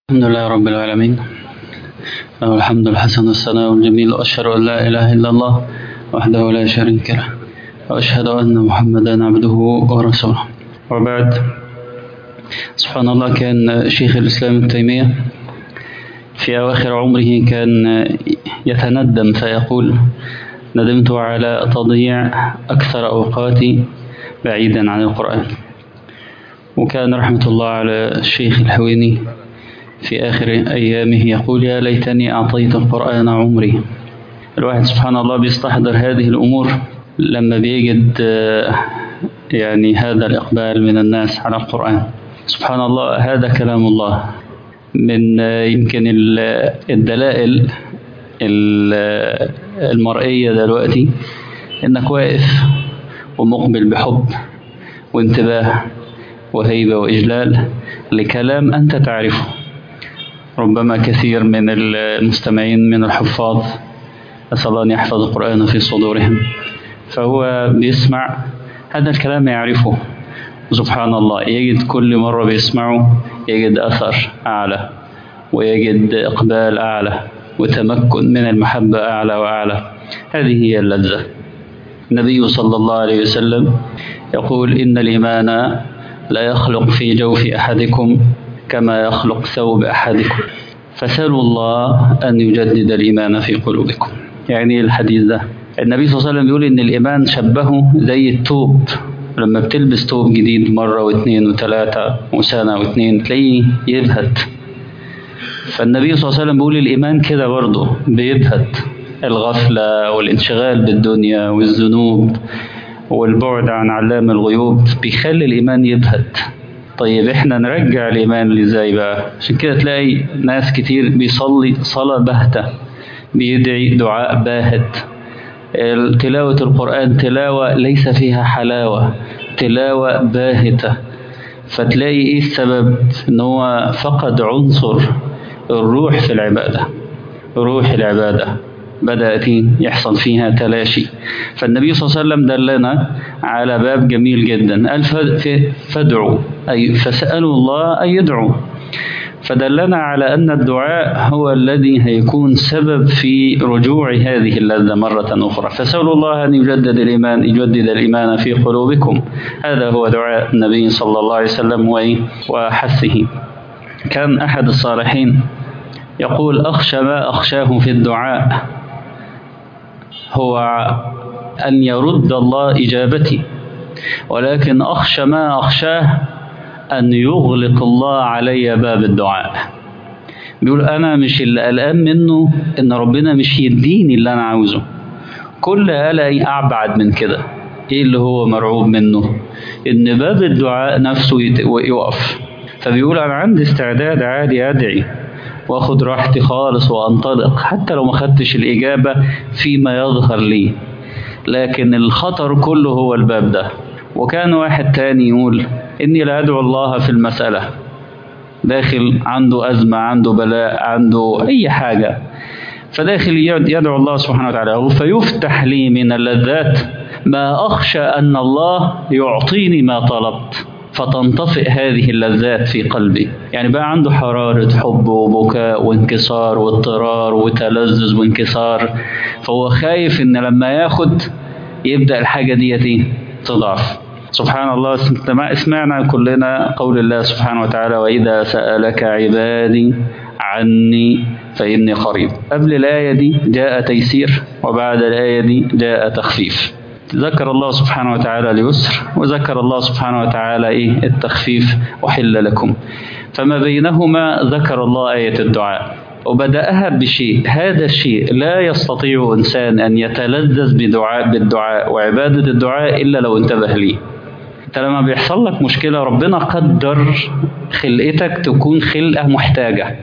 الحمد لله رب العالمين له الحمد الحسن والثناء الجميل وأشهد أن لا إله إلا الله وحده لا شريك له وأشهد أن محمدا عبده ورسوله وبعد سبحان الله كان شيخ الإسلام ابن تيمية في أواخر عمره كان يتندم فيقول ندمت على تضييع أكثر أوقاتي بعيدا عن القرآن وكان رحمة الله على الشيخ الحويني في آخر أيامه يقول يا ليتني أعطيت القرآن عمري الواحد سبحان الله بيستحضر هذه الأمور لما بيجد يعني هذا الإقبال من الناس على القرآن سبحان الله هذا كلام الله من يمكن الدلائل المرئية دلوقتي إنك واقف ومقبل بحب وانتباه وهيبة وإجلال لكلام أنت تعرفه ربما كثير من المستمعين من الحفاظ أسأل الله أن يحفظ القرآن في صدورهم فهو بيسمع هذا الكلام يعرفه سبحان الله يجد كل مرة بيسمعه يجد أثر أعلى ويجد إقبال أعلى وتمكن من المحبة أعلى وأعلى هذه هي اللذة النبي صلى الله عليه وسلم يقول إن الإيمان لا يخلق في جوف أحدكم كما يخلق ثوب أحدكم فسألوا الله أن يجدد الإيمان في قلوبكم يعني الحديث ده النبي صلى الله عليه وسلم بيقول إن الإيمان شبهه زي التوب لما بتلبس توب جديد مرة واثنين وثلاثة وسنة واثنين تلاقيه يبهت فالنبي صلى الله عليه وسلم بيقول الإيمان كده برضه بيبهت الغفلة والانشغال بالدنيا والذنوب والبعد عن علام الغيوب بيخلي الإيمان يبهت طيب احنا نرجع الإيمان ازاي بقى عشان كده تلاقي ناس كتير بيصلي صلاة باهتة بيدعي دعاء باهت تلاوة القرآن تلاوة ليس فيها حلاوة تلاوة باهتة فتلاقي ايه السبب ان هو فقد عنصر الروح في العبادة روح العبادة بدأت يحصل فيها تلاشي فالنبي صلى الله عليه وسلم دلنا على باب جميل جدا قال فادعوا أي فسألوا الله أن يدعوا فدلنا على أن الدعاء هو الذي هيكون سبب في رجوع هذه اللذة مرة أخرى فسألوا الله أن يجدد الإيمان يجدد الإيمان في قلوبكم هذا هو دعاء النبي صلى الله عليه وسلم وحثه كان أحد الصالحين يقول أخشى ما أخشاه في الدعاء هو أن يرد الله إجابتي ولكن أخشى ما أخشاه أن يغلق الله علي باب الدعاء بيقول أنا مش اللي قلقان منه إن ربنا مش يديني اللي أنا عاوزه كل قلقي أبعد من كده إيه اللي هو مرعوب منه إن باب الدعاء نفسه يقف فبيقول أنا عندي استعداد عادي أدعي واخد راحتي خالص وانطلق حتى لو ما خدتش الإجابة فيما يظهر لي لكن الخطر كله هو الباب ده وكان واحد تاني يقول إني لا أدعو الله في المسألة داخل عنده أزمة عنده بلاء عنده أي حاجة فداخل يدعو الله سبحانه وتعالى فيفتح لي من اللذات ما أخشى أن الله يعطيني ما طلبت فتنطفئ هذه اللذات في قلبي يعني بقى عنده حرارة حب وبكاء وانكسار واضطرار وتلذذ وانكسار فهو خايف ان لما ياخد يبدأ الحاجة دي تضعف سبحان الله سمعنا كلنا قول الله سبحانه وتعالى وإذا سألك عبادي عني فإني قريب قبل الآية دي جاء تيسير وبعد الآية دي جاء تخفيف ذكر الله سبحانه وتعالى اليسر وذكر الله سبحانه وتعالى إيه التخفيف وحل لكم فما بينهما ذكر الله آية الدعاء وبدأها بشيء هذا الشيء لا يستطيع إنسان أن يتلذذ بدعاء بالدعاء وعبادة الدعاء إلا لو انتبه ليه انت لما بيحصل لك مشكلة ربنا قدر خلقتك تكون خلقة محتاجة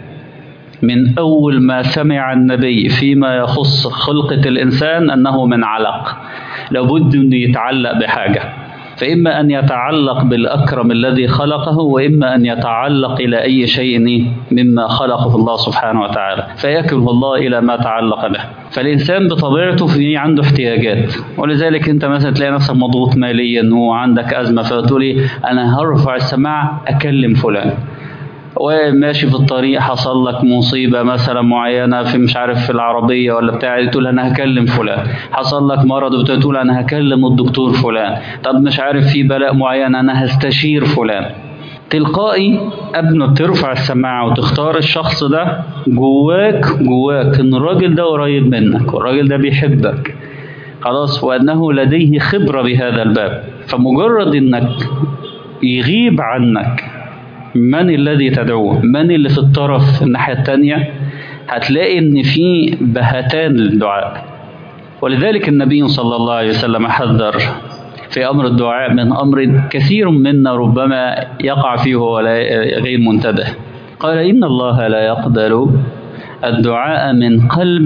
من أول ما سمع النبي فيما يخص خلقة الإنسان أنه من علق لابد أن يتعلق بحاجة فإما أن يتعلق بالأكرم الذي خلقه وإما أن يتعلق إلى أي شيء مما خلقه الله سبحانه وتعالى فيكره الله إلى ما تعلق به فالإنسان بطبيعته في عنده احتياجات ولذلك أنت مثلا تلاقي نفسك مضغوط ماليا وعندك أزمة فتقولي أنا هرفع السماعة أكلم فلان وماشي في الطريق حصل لك مصيبة مثلا معينة في مش عارف في العربية ولا بتاع تقول أنا هكلم فلان حصل لك مرض تقول أنا هكلم الدكتور فلان طب مش عارف في بلاء معين أنا هستشير فلان تلقائي قبل ما بترفع السماعة وتختار الشخص ده جواك جواك إن الراجل ده قريب منك والراجل ده بيحبك خلاص وأنه لديه خبرة بهذا الباب فمجرد إنك يغيب عنك من الذي تدعوه من اللي في الطرف الناحية التانية هتلاقي ان في بهتان للدعاء ولذلك النبي صلى الله عليه وسلم حذر في امر الدعاء من امر كثير منا ربما يقع فيه ولا غير منتبه قال ان الله لا يقبل الدعاء من قلب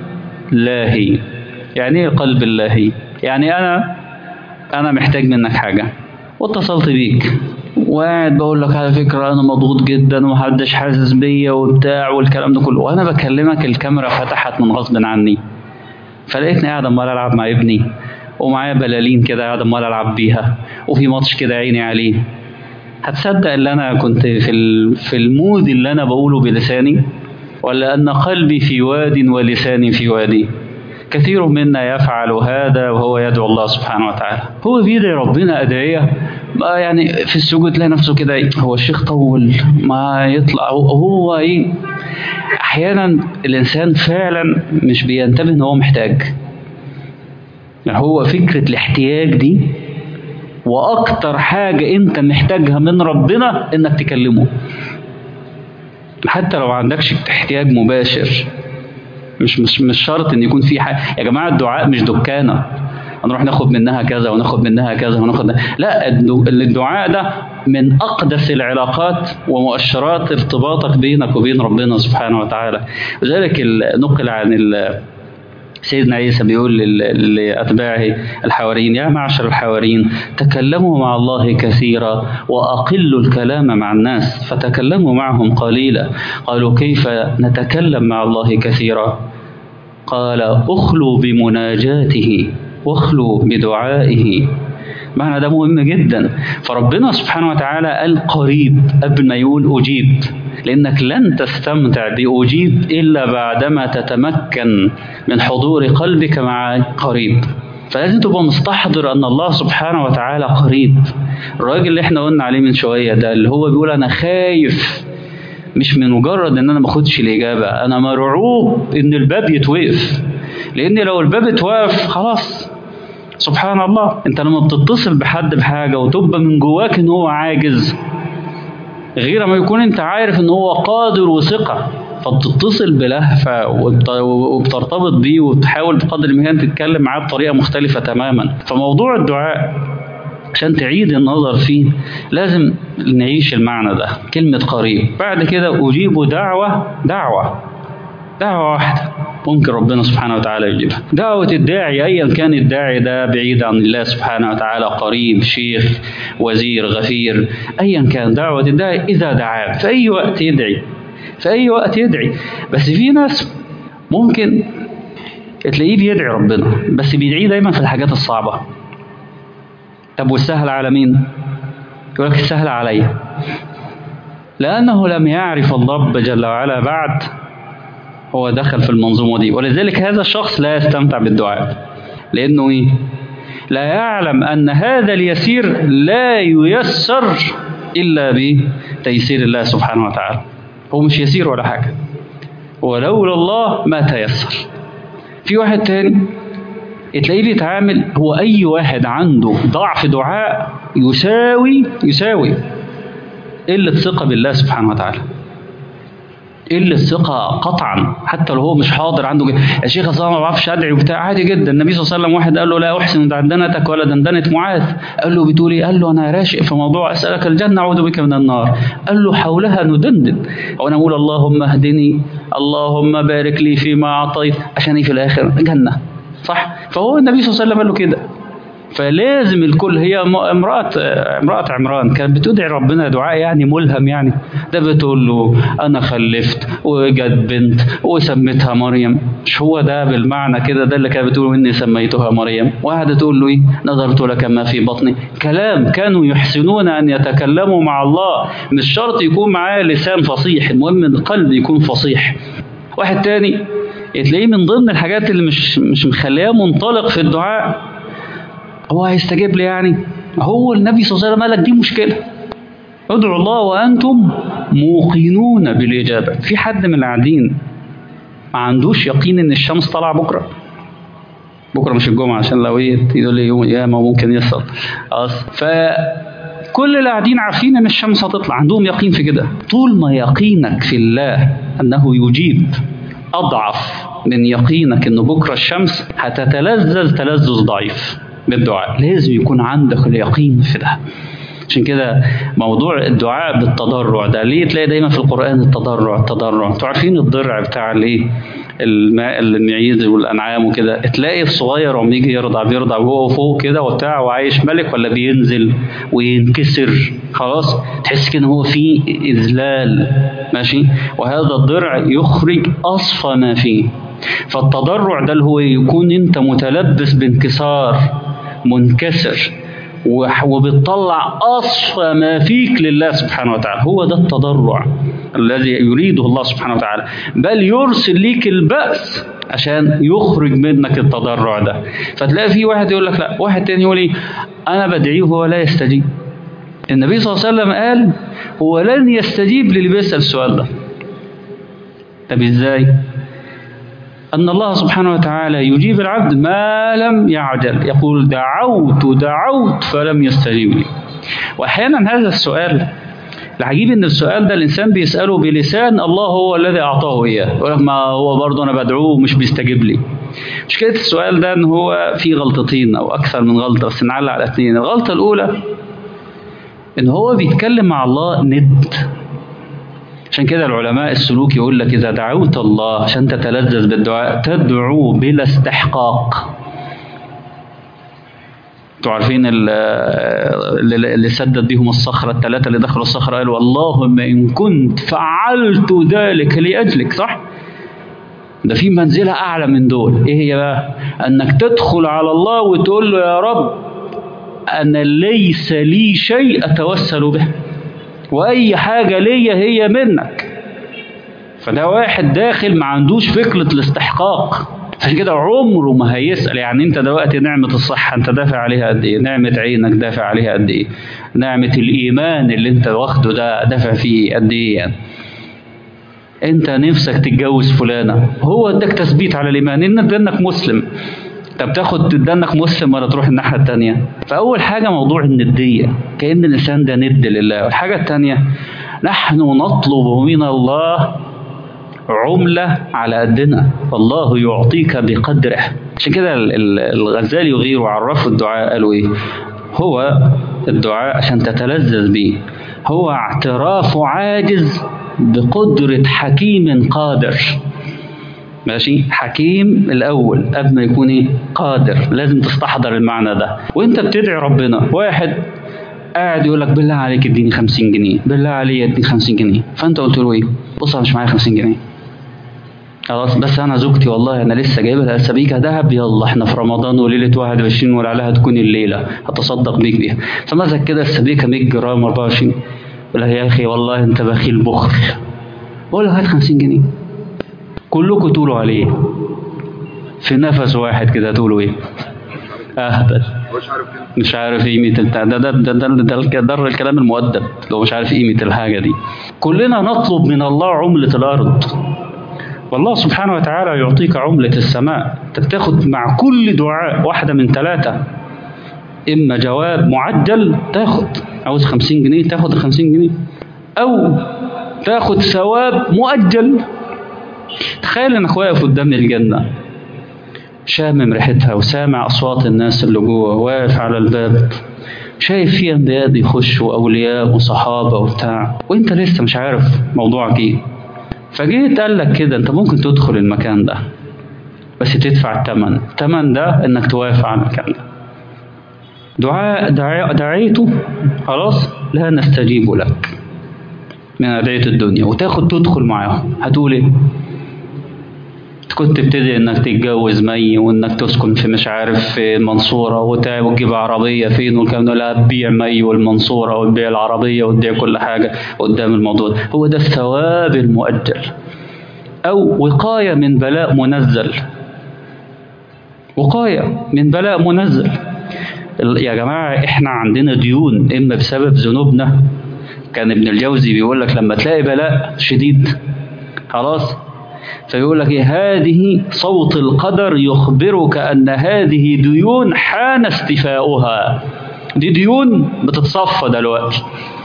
لاهي يعني ايه قلب اللاهي يعني انا انا محتاج منك حاجه واتصلت بيك وقاعد بقول لك على فكره انا مضغوط جدا ومحدش حاسس بيا وبتاع والكلام ده كله وانا بكلمك الكاميرا فتحت من غصب عني فلقيتني قاعد امال العب مع ابني ومعايا بلالين كده قاعد امال العب بيها وفي ماتش كده عيني عليه هتصدق ان انا كنت في في المود اللي انا بقوله بلساني ولا ان قلبي في واد ولساني في وادي كثير منا يفعل هذا وهو يدعو الله سبحانه وتعالى هو بيدعي ربنا أدعية ما يعني في السجود تلاقي نفسه كده هو الشيخ طول ما يطلع هو ايه احيانا الانسان فعلا مش بينتبه ان هو محتاج يعني هو فكرة الاحتياج دي واكتر حاجة انت محتاجها من ربنا انك تكلمه حتى لو ما عندكش احتياج مباشر مش مش مش شرط ان يكون في حاجه يا جماعه الدعاء مش دكانه هنروح ناخد منها كذا وناخد منها كذا وناخد منها. لا الدعاء ده من اقدس العلاقات ومؤشرات ارتباطك بينك وبين ربنا سبحانه وتعالى لذلك نقل عن سيدنا عيسى بيقول لأتباعه الحواريين يا معشر الحواريين تكلموا مع الله كثيرا وأقلوا الكلام مع الناس فتكلموا معهم قليلا قالوا كيف نتكلم مع الله كثيرا قال اخلوا بمناجاته واخلوا بدعائه معنى ده مهم جدا فربنا سبحانه وتعالى قال قريب قبل ما يقول أجيب لأنك لن تستمتع بأجيب إلا بعدما تتمكن من حضور قلبك مع قريب فلازم تبقى مستحضر أن الله سبحانه وتعالى قريب الراجل اللي احنا قلنا عليه من شوية ده اللي هو بيقول أنا خايف مش من مجرد ان انا ما اخدش الاجابه انا مرعوب ان الباب يتوقف لان لو الباب اتوقف خلاص سبحان الله انت لما بتتصل بحد بحاجه وتبقى من جواك ان هو عاجز غير ما يكون انت عارف ان هو قادر وثقه فبتتصل بلهفه وبترتبط بيه وتحاول بقدر الامكان تتكلم معاه بطريقه مختلفه تماما فموضوع الدعاء عشان تعيد النظر فيه لازم نعيش المعنى ده كلمة قريب بعد كده أجيب دعوة دعوة دعوة واحدة ممكن ربنا سبحانه وتعالى يجيبها دعوة الداعي أيا كان الداعي ده بعيد عن الله سبحانه وتعالى قريب شيخ وزير غفير أيا كان دعوة الداعي إذا دعاك في أي وقت يدعي في أي وقت يدعي بس في ناس ممكن تلاقيه بيدعي ربنا بس بيدعيه دايما في الحاجات الصعبة طب والسهل على مين؟ يقول لك السهل عليا لأنه لم يعرف الرب جل وعلا بعد هو دخل في المنظومة دي ولذلك هذا الشخص لا يستمتع بالدعاء لأنه إيه؟ لا يعلم أن هذا اليسير لا ييسر إلا بتيسير الله سبحانه وتعالى هو مش يسير ولا حاجة ولولا الله ما تيسر في واحد تاني تلاقيه بيتعامل هو أي واحد عنده ضعف دعاء يساوي يساوي قلة ثقة بالله سبحانه وتعالى قلة ثقة قطعا حتى لو هو مش حاضر عنده جد. يا شيخ اصل ما بعرفش ادعي وبتاع عادي جدا النبي صلى الله عليه وسلم واحد قال له لا احسن دندنتك ولا دندنة معاذ قال له بتقول ايه؟ قال له انا راشق في موضوع اسالك الجنة اعوذ بك من النار قال له حولها ندندن وانا اقول اللهم اهدني اللهم بارك لي فيما اعطيت عشان ايه في الاخر جنة صح؟ فهو النبي صلى الله عليه وسلم قال له كده فلازم الكل هي م- امرأة امرأة عمران كانت بتدعي ربنا دعاء يعني ملهم يعني ده بتقول له أنا خلفت وجت بنت وسميتها مريم مش هو ده بالمعنى كده ده اللي كانت بتقول إني سميتها مريم وقعدت تقول له إيه نظرت لك ما في بطني كلام كانوا يحسنون أن يتكلموا مع الله مش شرط يكون معاه لسان فصيح المهم إن القلب يكون فصيح واحد تاني تلاقيه من ضمن الحاجات اللي مش مش مخليه منطلق في الدعاء هو هيستجيب لي يعني هو النبي صلى الله عليه وسلم قال لك دي مشكله ادعوا الله وانتم موقنون بالاجابه في حد من القاعدين ما عندوش يقين ان الشمس طالعه بكره بكره مش الجمعه عشان لو ايه يقول لي يوم القيامه ممكن يحصل خلاص فكل اللي قاعدين عارفين ان الشمس هتطلع عندهم يقين في كده طول ما يقينك في الله انه يجيب اضعف من يقينك ان بكره الشمس هتتلذذ تلذذ ضعيف بالدعاء لازم يكون عندك اليقين في ده عشان كده موضوع الدعاء بالتضرع ده ليه تلاقي دايما في القرآن التضرع التضرع انتوا عارفين الضرع بتاع الايه الماء المعيز والانعام وكده تلاقي الصغير عم يجي يرضع بيرضع وهو فوق كده وبتاع وعايش ملك ولا بينزل وينكسر خلاص تحس كده هو في اذلال ماشي وهذا الضرع يخرج اصفى ما فيه فالتضرع ده اللي هو يكون انت متلبس بانكسار منكسر وح- وبتطلع اصفى ما فيك لله سبحانه وتعالى هو ده التضرع الذي يريده الله سبحانه وتعالى بل يرسل ليك البأس عشان يخرج منك التضرع ده فتلاقي في واحد يقول لك لا واحد تاني يقول ايه انا بدعيه وهو لا يستجيب النبي صلى الله عليه وسلم قال هو لن يستجيب للي بيسأل السؤال ده طب ازاي أن الله سبحانه وتعالى يجيب العبد ما لم يعجل يقول دعوت دعوت فلم يستجيب لي وأحيانا هذا السؤال العجيب ان السؤال ده الانسان بيساله بلسان الله هو الذي اعطاه اياه يقول لك ما هو برضه انا بدعوه ومش بيستجيب لي مشكله السؤال ده ان هو فيه غلطتين او اكثر من غلطه بس نعلق على اثنين الغلطه الاولى ان هو بيتكلم مع الله ند عشان كده العلماء السلوك يقول لك إذا دعوت الله عشان تتلذذ بالدعاء تدعو بلا استحقاق انتوا عارفين ال- اللي اللي سدد بيهم الصخرة الثلاثة اللي دخلوا الصخرة قالوا اللهم إن كنت فعلت ذلك لأجلك صح؟ ده في منزلة أعلى من دول إيه هي بقى؟ أنك تدخل على الله وتقول له يا رب أنا ليس لي شيء أتوسل به واي حاجه ليا هي منك فده واحد داخل ما عندوش فكره الاستحقاق عشان كده عمره ما هيسال يعني انت دلوقتي نعمه الصحه انت دافع عليها قد ايه نعمه عينك دافع عليها قد ايه نعمه الايمان اللي انت واخده ده دافع فيه قد ايه يعني انت نفسك تتجوز فلانه هو اداك تثبيت على الايمان ان ده انك مسلم طب تاخد ده انك مسلم ولا تروح الناحيه الثانيه فاول حاجه موضوع النديه كان الانسان ده ند لله والحاجه الثانيه نحن نطلب من الله عملة على قدنا والله يعطيك بقدره عشان كده ال- ال- الغزالي يغير وعرفوا الدعاء قالوا ايه هو الدعاء عشان تتلذذ به هو اعتراف عاجز بقدرة حكيم قادر ماشي حكيم الاول قبل ما يكون ايه قادر لازم تستحضر المعنى ده وانت بتدعي ربنا واحد قاعد يقول لك بالله عليك اديني 50 جنيه بالله عليك اديني 50 جنيه فانت قلت له ايه بص انا مش معايا 50 جنيه خلاص بس انا زوجتي والله انا لسه جايبه لها سبيكه ذهب يلا احنا في رمضان وليله 21 ولعلها تكون الليله هتصدق بيك بيها فمسك كده السبيكه 100 جرام 24 يقول لها يا اخي والله انت بخيل بخل بقول له هات 50 جنيه كلكم تقولوا عليه في نفس واحد كده تقولوا ايه اهبل مش عارف كده مش عارف قيمة البتاع ده ده ده ده, ده, ده, ده الكلام المؤدب لو مش عارف قيمة الحاجة دي كلنا نطلب من الله عملة الأرض والله سبحانه وتعالى يعطيك عملة السماء انت بتاخد مع كل دعاء واحدة من ثلاثة إما جواب معجل تاخد عاوز خمسين جنيه تاخد الخمسين جنيه أو تاخد ثواب مؤجل تخيل انك واقف قدام الجنة شامم ريحتها وسامع أصوات الناس اللي جوه واقف على الباب شايف في أنبياء بيخشوا أولياء وصحابة وبتاع وأنت لسه مش عارف موضوعك إيه فجيت قال لك كده أنت ممكن تدخل المكان ده بس تدفع الثمن الثمن ده إنك توافق على المكان ده دعاء دعاء دعيته خلاص لا نستجيب لك من أدعية الدنيا وتاخد تدخل معاهم هتقول ايه كنت تبتدي انك تتجوز مي وانك تسكن في مش عارف في المنصورة وتع- وتجيب عربية فين والكلام ده لا تبيع مي والمنصورة وتبيع العربية وتبيع كل حاجة قدام الموضوع ده هو ده الثواب المؤجل أو وقاية من بلاء منزل وقاية من بلاء منزل ال- يا جماعة احنا عندنا ديون اما بسبب ذنوبنا كان ابن الجوزي بيقول لك لما تلاقي بلاء شديد خلاص فيقول لك إيه هذه صوت القدر يخبرك أن هذه ديون حان استيفاؤها دي ديون بتتصفى دلوقتي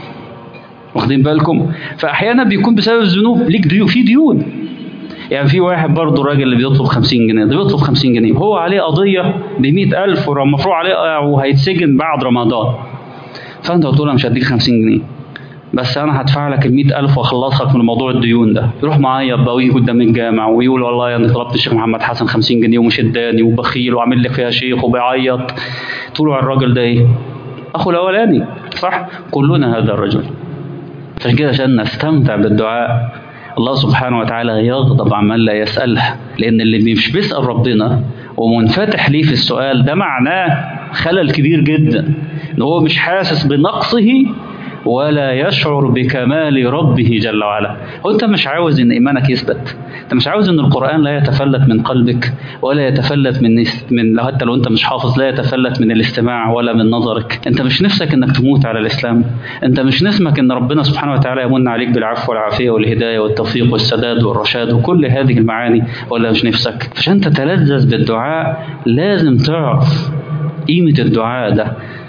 واخدين بالكم فأحيانا بيكون بسبب الذنوب ليك ديون في ديون يعني في واحد برضه الراجل اللي بيطلب 50 جنيه ده بيطلب 50 جنيه هو عليه قضية ب 100000 والمفروض عليه وهيتسجن بعد رمضان فأنت قلت له أنا مش هديك 50 جنيه بس انا هدفع لك ال 100000 واخلصك من موضوع الديون ده يروح معايا بقى ويجي قدام الجامع ويقول والله انا طلبت الشيخ محمد حسن 50 جنيه ومش اداني وبخيل وعامل لي فيها شيخ وبيعيط تقولوا على الراجل ده ايه اخو الاولاني صح كلنا هذا الرجل عشان كده عشان نستمتع بالدعاء الله سبحانه وتعالى يغضب عمن لا يسأله لأن اللي مش بيسأل ربنا ومنفتح ليه في السؤال ده معناه خلل كبير جدا إن هو مش حاسس بنقصه ولا يشعر بكمال ربه جل وعلا هو انت مش عاوز ان ايمانك يثبت انت مش عاوز ان القران لا يتفلت من قلبك ولا يتفلت من من حتى لو انت مش حافظ لا يتفلت من الاستماع ولا من نظرك انت مش نفسك انك تموت على الاسلام انت مش نفسك ان ربنا سبحانه وتعالى يمن عليك بالعفو والعافيه والهدايه والتوفيق والسداد والرشاد وكل هذه المعاني ولا مش نفسك عشان تتلذذ بالدعاء لازم تعرف قيمه الدعاء ده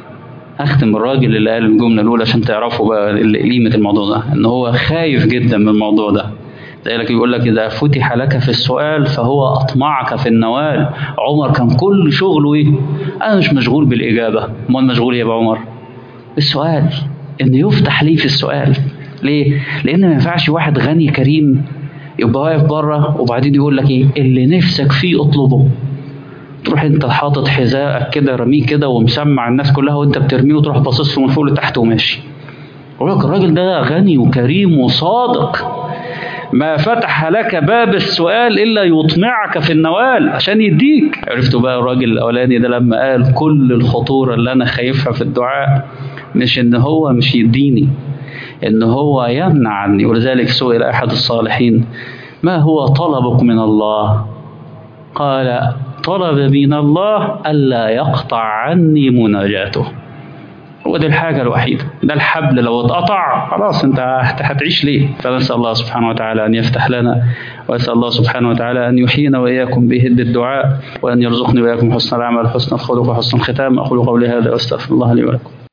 اختم الراجل اللي قال الجمله الاولى عشان تعرفوا بقى قيمه الموضوع ده ان هو خايف جدا من الموضوع ده زي لك يقول لك اذا فتح لك في السؤال فهو اطمعك في النوال عمر كان كل شغله ايه انا مش مشغول بالاجابه امال مشغول ايه يا عمر السؤال ان يفتح لي في السؤال ليه لان ما ينفعش واحد غني كريم يبقى واقف بره وبعدين يقول لك ايه اللي نفسك فيه اطلبه تروح انت حاطط حذائك كده رميه كده ومسمع الناس كلها وانت بترميه وتروح باصص له من فوق لتحت وماشي يقول لك الراجل ده غني وكريم وصادق ما فتح لك باب السؤال الا يطمعك في النوال عشان يديك عرفتوا بقى الراجل الاولاني ده لما قال كل الخطوره اللي انا خايفها في الدعاء مش ان هو مش يديني ان هو يمنع عني ولذلك سئل احد الصالحين ما هو طلبك من الله قال طلب من الله ألا يقطع عني مناجاته هو دي الحاجة الوحيدة ده الحبل لو اتقطع خلاص انت هتعيش ليه فنسأل الله سبحانه وتعالى أن يفتح لنا وأسأل الله سبحانه وتعالى أن يحيينا وإياكم بهد الدعاء وأن يرزقني وإياكم حسن العمل حسن الخلق وحسن الختام أقول قولي هذا وأستغفر الله لي ولكم